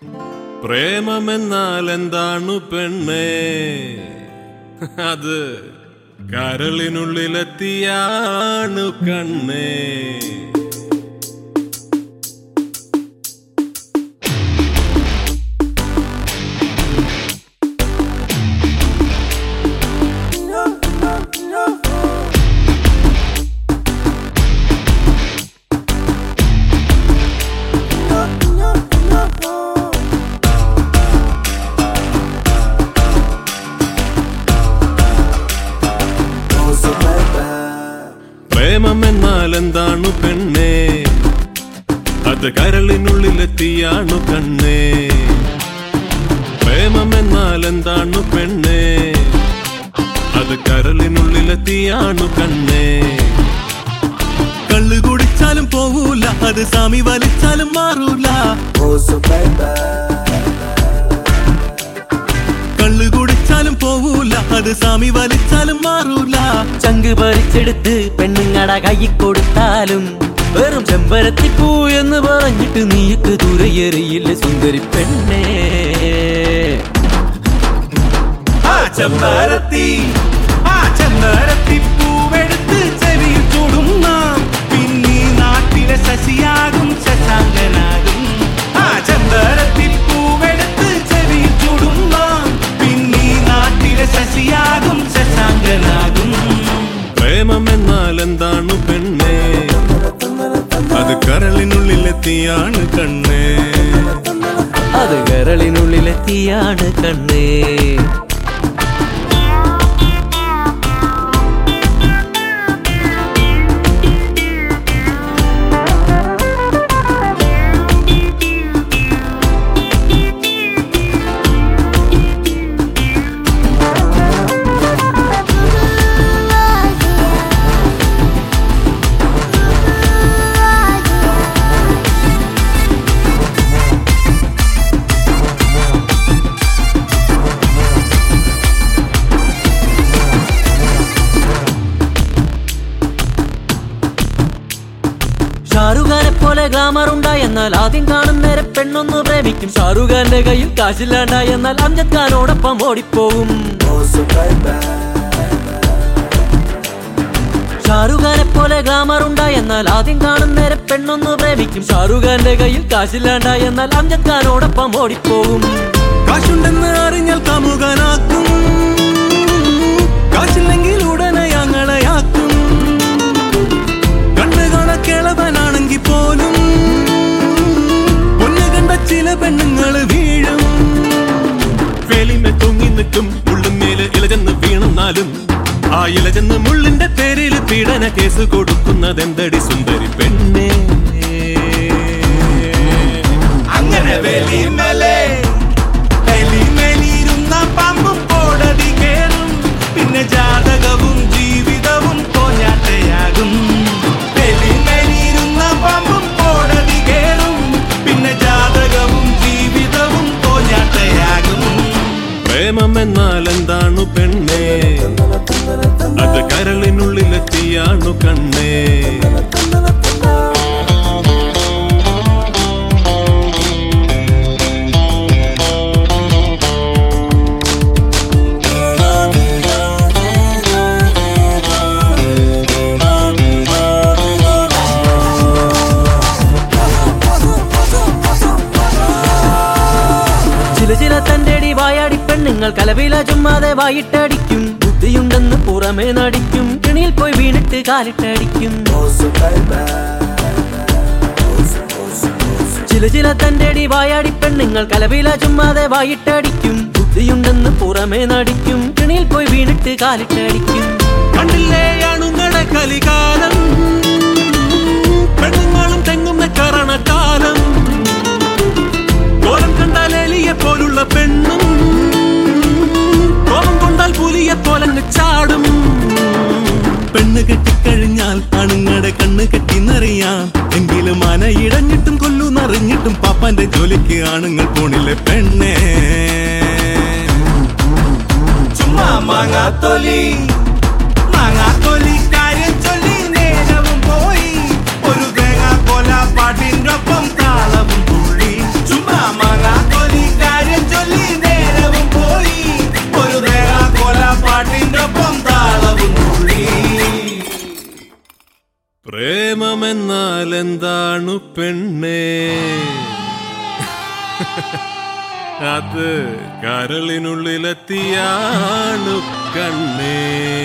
പ്രേമമെന്നാൽ എന്താണു പെണ്ണേ അത് കരളിനുള്ളിലെത്തിയാണു കണ്ണേ പ്രേമമെന്നാൽ എന്താണു പെണ്ണേ അത് കരളിനുള്ളിലെത്തിയാണു കണ്ണേ പ്രേമമെന്നാൽ എന്താണു പെണ്ണേ അത് കരളിനുള്ളിലെത്തിയാണു കണ്ണേ കള്ളു കുടിച്ചാലും പോവൂല അത് സാമി വലിച്ചാലും മാറൂല കള്ളു കുടിച്ചാലും പോവൂല അത് സാമി വലിച്ചാലും മാറൂല ചങ്ക് പറിച്ചെടുത്ത് പെണ്ണുങ്ങട കൈ കൊടുത്താലും വെറും ചെമ്പരത്തിപ്പൂ എന്ന് പറഞ്ഞിട്ട് നീക്ക് ദൂരയെറിയില്ല സുന്ദരി പെണ്ണേ ആ ചെമ്പരത്തി ആ ചെമ്പരത്തി പൂവെടുത്ത് ചെവിയിൽ ചൂടുന്ന പിന്നീ നാട്ടിലെ ശശിയാകും ശശാങ്കനാകും ആ ചെമ്പരത്തി പൂവെടുത്ത് ചെവിയിൽ ചൂടുന്ന പിന്നീ നാട്ടിലെ ശശിയാകും ശശാങ്കനാകും പ്രേമമെന്നാൽ എന്താണു പെണ്ണേ അത് കരളിനുള്ളിലെത്തിയാണ് കണ്ണേ അത് കരളിനുള്ളിലെത്തിയാണ് കണ്ണേ ഷാറുഖാനെ പോലെ ഗ്ലാമർ ഉണ്ടായി എന്നാൽ ആദ്യം കാണുന്നേരെ പെണ്ണൊന്ന് പ്രേമിക്കും ഷാറുഖാന്റെ കയ്യിൽ കാശില്ലാണ്ടായി എന്നാൽ അംജദ് ഖാനോടൊപ്പം ഓടിപ്പോകും ഷാറുഖാനെ പോലെ ഗ്ലാമർ ഉണ്ടായി എന്നാൽ ആദ്യം കാണുന്നേരെ പെണ്ണൊന്ന് പ്രേമിക്കും ഷാറുഖാന്റെ കയ്യിൽ കാശില്ലാണ്ടായി എന്നാൽ അംജദ് ഖാനോടൊപ്പം ഓടിപ്പോകും കാശുണ്ടെന്ന് അറിഞ്ഞാൽ കാമുകനാക്കും കാശില്ലെങ്കിൽ ഉടനെ ഞങ്ങളെയാക്കും കണ്ണു കണക്കിളവനാണെങ്കിൽ പോലും പൊന്നു കണ്ട ചില പെണ്ണുങ്ങൾ വീഴും വേലിമേ തൂങ്ങി നിൽക്കും ഉള്ളുമേല് ഇലചെന്ന് വീണെന്നാലും ആ ഇലചെന്ന് മുള്ളിന്റെ പേരിൽ പീഡന കേസ് കൊടുക്കുന്നതെന്തടി സുന്ദരി പെണ്ണേ അങ്ങനെ വെളിമേലെ വെളിമേലിരുന്ന പാമ്പും കോടതി കേറും പിന്നെ ജാതകവും ജീവിതവും കോഞ്ഞാട്ടയാകും വെളിമേലിരുന്ന പാമ്പും കോടതി കേറും പിന്നെ ജാതകവും ജീവിതവും കോഞ്ഞാട്ടയാകും പ്രേമമെന്നാൽ എന്താണു പെണ്ണേ അത് കരളിനുള്ളിലെത്തിയാണു കണ്ണേ ചില ചില തന്റെ വായാടി പെണ്ണുങ്ങൾ കലവില ചുമ്മാതെ വായിട്ടടിക്കും ബുദ്ധിയുണ്ടെന്ന് പുറമേ നടിക്കും കിണിയിൽ പോയി വീണിട്ട് കാലിട്ടടിക്കും ചില ചില തന്റെ വായാടി പെണ്ണുങ്ങൾ കലവില ചുമ്മാതെ വായിട്ടടിക്കും ബുദ്ധിയുണ്ടെന്ന് പുറമേ നടിക്കും കിണിയിൽ പോയി വീണിട്ട് കാലിട്ടടിക്കും കണ്ടില്ലേ അണുങ്ങടെ കലികാലം പെണ്ണുങ്ങളും തെങ്ങുന്ന കറണക്കാലം കോലം കണ്ടാൽ എലിയെ പോലുള്ള പെണ്ണും കോപം കൊണ്ടാൽ പുലിയെ പോലെ ചാടും പെണ്ണ് കെട്ടിക്കഴിഞ്ഞാൽ അണുങ്ങടെ കണ്ണ് കെട്ടിന്നറിയാം എങ്കിലും മനയിടഞ്ഞിട്ടും കൊല്ലുന്നറിഞ്ഞിട്ടും പാപ്പാന്റെ ജോലിക്ക് ആണുങ്ങൾ പോണില്ലേ പെണ്ണേ ചുമ്മാ മാങ്ങാത്തൊലി മാങ്ങാത്തൊലി കാര്യം ചൊല്ലി നേരവും പോയി ഒരു തേങ്ങ കൊല പാട്ടിന്റെ ഒപ്പം താളവും തുള്ളി ചുമ്മാ മാങ്ങാത്തൊലി പ്രേമമെന്നാൽ എന്താണ് പെണ്ണേ അത് കരളിനുള്ളിലെത്തിയാണു കണ്ണേ